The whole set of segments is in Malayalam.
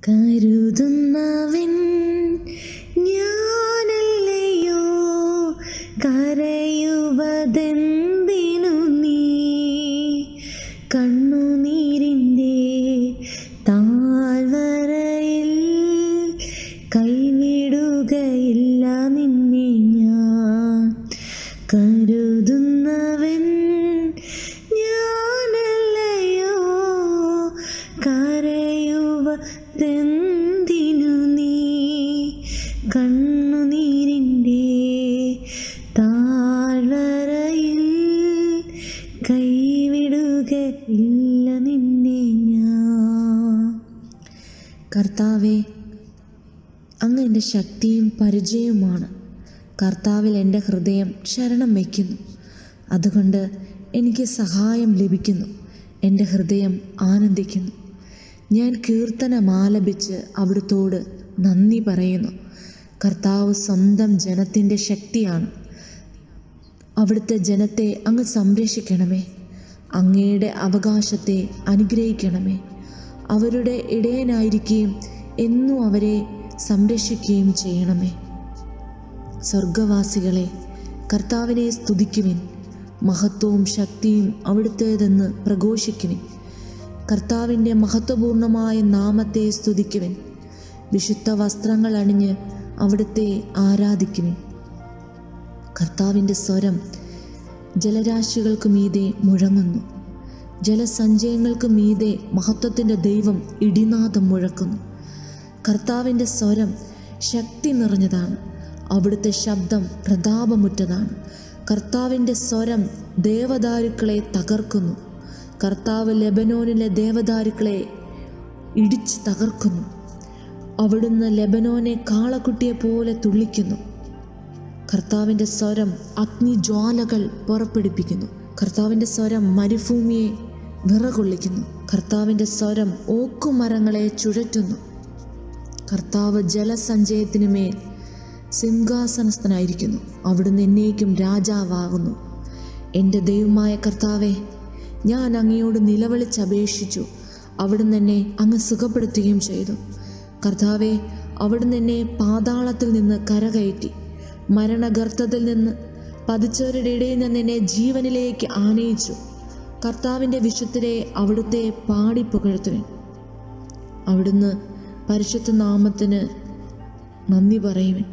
കരുതുന്നവൻ ഞാനല്ലയോ കരയുവതെന്തിനു നീ കണ്ണുനീരിൻ്റെ താഴ്വരയിൽ കൈവിടുകയില്ല നിന്നെ ഞാൻ കരുതുന്നവൻ ഞാനല്ലയോ കരയുവതെന്തിനു നീ കണ്ണുനീരിൻ്റെ താഴ്വരയിൽ കൈവിടുകയില്ല നിന്നെ ഞാൻ കർത്താവെ അങ്ങ് എൻ്റെ ശക്തിയും പരിചയവുമാണ് കർത്താവിൽ എൻ്റെ ഹൃദയം ശരണം വയ്ക്കുന്നു അതുകൊണ്ട് എനിക്ക് സഹായം ലഭിക്കുന്നു എൻ്റെ ഹൃദയം ആനന്ദിക്കുന്നു ഞാൻ കീർത്തനം ആലപിച്ച് അവിടുത്തോട് നന്ദി പറയുന്നു കർത്താവ് സ്വന്തം ജനത്തിൻ്റെ ശക്തിയാണ് അവിടുത്തെ ജനത്തെ അങ്ങ് സംരക്ഷിക്കണമേ അങ്ങയുടെ അവകാശത്തെ അനുഗ്രഹിക്കണമേ അവരുടെ ഇടയനായിരിക്കുകയും എന്നും അവരെ സംരക്ഷിക്കുകയും ചെയ്യണമേ സ്വർഗവാസികളെ കർത്താവിനെ സ്തുതിക്കുവിൻ മഹത്വവും ശക്തിയും അവിടുത്തേതെന്ന് പ്രഘോഷിക്കുവിൻ കർത്താവിൻ്റെ മഹത്വപൂർണമായ നാമത്തെ സ്തുതിക്കുവിൻ വിശുദ്ധ വസ്ത്രങ്ങൾ അണിഞ്ഞ് അവിടുത്തെ ആരാധിക്കുവിൻ കർത്താവിൻ്റെ സ്വരം ജലരാശികൾക്ക് മീതെ മുഴങ്ങുന്നു ജലസഞ്ചയങ്ങൾക്ക് മീതെ മഹത്വത്തിൻ്റെ ദൈവം ഇടിനാദം മുഴക്കുന്നു കർത്താവിൻ്റെ സ്വരം ശക്തി നിറഞ്ഞതാണ് അവിടുത്തെ ശബ്ദം പ്രതാപമുറ്റതാണ് കർത്താവിൻ്റെ സ്വരം ദേവദാരുക്കളെ തകർക്കുന്നു കർത്താവ് ലെബനോനിലെ ദേവദാരുക്കളെ ഇടിച്ച് തകർക്കുന്നു അവിടുന്ന് ലെബനോനെ കാളക്കുട്ടിയെ പോലെ തുള്ളിക്കുന്നു കർത്താവിൻ്റെ സ്വരം അഗ്നിജ്വാലകൾ പുറപ്പെടുപ്പിക്കുന്നു കർത്താവിൻ്റെ സ്വരം മരുഭൂമിയെ വിറകൊള്ളിക്കുന്നു കർത്താവിൻ്റെ സ്വരം ഓക്കുമരങ്ങളെ ചുഴറ്റുന്നു കർത്താവ് ജലസഞ്ചയത്തിനു മേൽ സിംഹാസനസ്ഥനായിരിക്കുന്നു അവിടുന്ന് എന്നേക്കും രാജാവാകുന്നു എൻ്റെ ദൈവമായ കർത്താവെ ഞാൻ അങ്ങയോട് നിലവിളിച്ചപേക്ഷിച്ചു അവിടുന്ന് എന്നെ അങ്ങ് സുഖപ്പെടുത്തുകയും ചെയ്തു കർത്താവെ അവിടുന്ന് എന്നെ പാതാളത്തിൽ നിന്ന് കരകയറ്റി മരണഗർത്തത്തിൽ നിന്ന് പതിച്ചവരുടെ ഇടയിൽ നിന്ന് എന്നെ ജീവനിലേക്ക് ആനയിച്ചു കർത്താവിൻ്റെ വിശുദ്ധരെ അവിടുത്തെ പാടി പുകഴ്ത്തുവൻ അവിടുന്ന് പരിശുദ്ധ നാമത്തിന് നന്ദി പറയുവൻ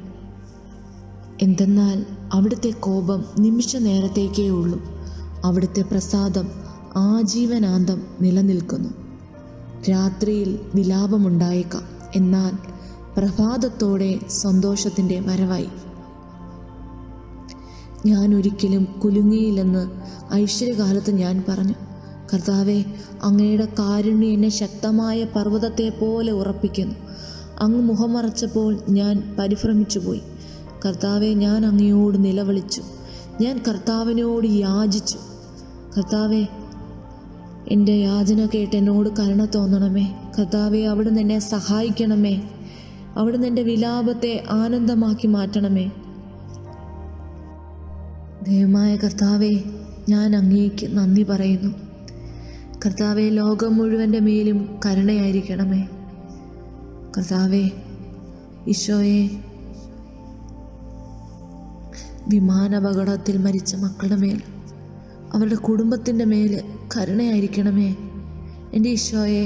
എന്തെന്നാൽ അവിടുത്തെ കോപം നിമിഷ നേരത്തേക്കേ ഉള്ളൂ അവിടുത്തെ പ്രസാദം ആജീവനാന്തം നിലനിൽക്കുന്നു രാത്രിയിൽ വിലാപമുണ്ടായേക്കാം എന്നാൽ പ്രഭാതത്തോടെ സന്തോഷത്തിൻ്റെ വരവായി ഞാൻ ഒരിക്കലും കുലുങ്ങിയില്ലെന്ന് ഐശ്വര്യകാലത്ത് ഞാൻ പറഞ്ഞു കർത്താവെ അങ്ങയുടെ കാരുണ്യം എന്നെ ശക്തമായ പർവ്വതത്തെ പോലെ ഉറപ്പിക്കുന്നു അങ്ങ് മുഖമറച്ചപ്പോൾ ഞാൻ പരിഭ്രമിച്ചു പോയി കർത്താവെ ഞാൻ അങ്ങയോട് നിലവിളിച്ചു ഞാൻ കർത്താവിനോട് യാചിച്ചു കർത്താവെ എൻ്റെ യാചന കേട്ട് എന്നോട് കരുണ തോന്നണമേ കർത്താവെ അവിടുന്ന് എന്നെ സഹായിക്കണമേ അവിടുന്ന് എൻ്റെ വിലാപത്തെ ആനന്ദമാക്കി മാറ്റണമേ ദൈവമായ കർത്താവെ ഞാൻ അങ്ങേക്ക് നന്ദി പറയുന്നു കർത്താവെ ലോകം മുഴുവൻ്റെ മേലും കരുണയായിരിക്കണമേ കർത്താവെ ഈശോയെ വിമാനാപകടത്തിൽ മരിച്ച മക്കളുടെ മേൽ അവരുടെ കുടുംബത്തിൻ്റെ മേൽ കരുണയായിരിക്കണമേ എൻ്റെ ഈശോയെ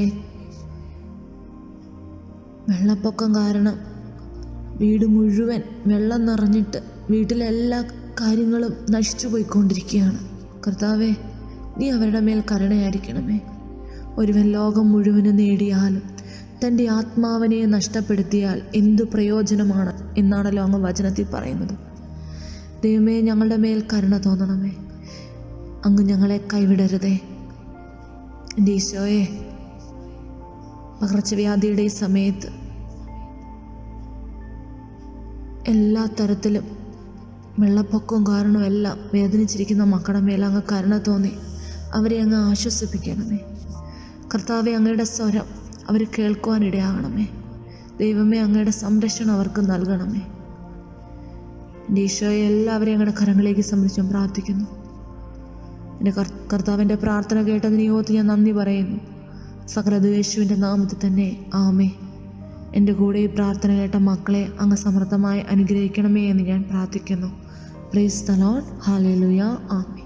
വെള്ളപ്പൊക്കം കാരണം വീട് മുഴുവൻ വെള്ളം നിറഞ്ഞിട്ട് വീട്ടിലെ എല്ലാ കാര്യങ്ങളും നശിച്ചു പോയിക്കൊണ്ടിരിക്കുകയാണ് കർത്താവെ നീ അവരുടെ മേൽ കരുണയായിരിക്കണമേ ഒരുവൻ ലോകം മുഴുവനും നേടിയാലും തൻ്റെ ആത്മാവിനെ നഷ്ടപ്പെടുത്തിയാൽ എന്തു പ്രയോജനമാണ് എന്നാണല്ലോ അങ്ങ് വചനത്തിൽ പറയുന്നത് ദൈവമേ ഞങ്ങളുടെ മേൽ കരുണ തോന്നണമേ അങ്ങ് ഞങ്ങളെ കൈവിടരുതേ എൻ്റെ ഈശോയെ പകർച്ചവ്യാധിയുടെ ഈ സമയത്ത് എല്ലാ തരത്തിലും വെള്ളപ്പൊക്കവും കാരണവും എല്ലാം വേദനിച്ചിരിക്കുന്ന മക്കളുടെ മേൽ അങ്ങ് കരുണ തോന്നി അവരെ അങ്ങ് ആശ്വസിപ്പിക്കണമേ കർത്താവെ അങ്ങയുടെ സ്വരം അവർ കേൾക്കുവാനിടയാകണമേ ദൈവമേ അങ്ങയുടെ സംരക്ഷണം അവർക്ക് നൽകണമേ എൻ്റെ ഈശോയെ എല്ലാവരെയും അങ്ങയുടെ കരങ്ങളിലേക്ക് സംബന്ധിച്ചും പ്രാർത്ഥിക്കുന്നു എൻ്റെ കർ കർത്താവിൻ്റെ പ്രാർത്ഥന കേട്ടതിന് യോത്ത് ഞാൻ നന്ദി പറയുന്നു സകല യേശുവിൻ്റെ നാമത്തിൽ തന്നെ ആമേ എൻ്റെ കൂടെ ഈ പ്രാർത്ഥന കേട്ട മക്കളെ അങ്ങ് സമൃദ്ധമായി അനുഗ്രഹിക്കണമേ എന്ന് ഞാൻ പ്രാർത്ഥിക്കുന്നു praise the Lord hallelujah amen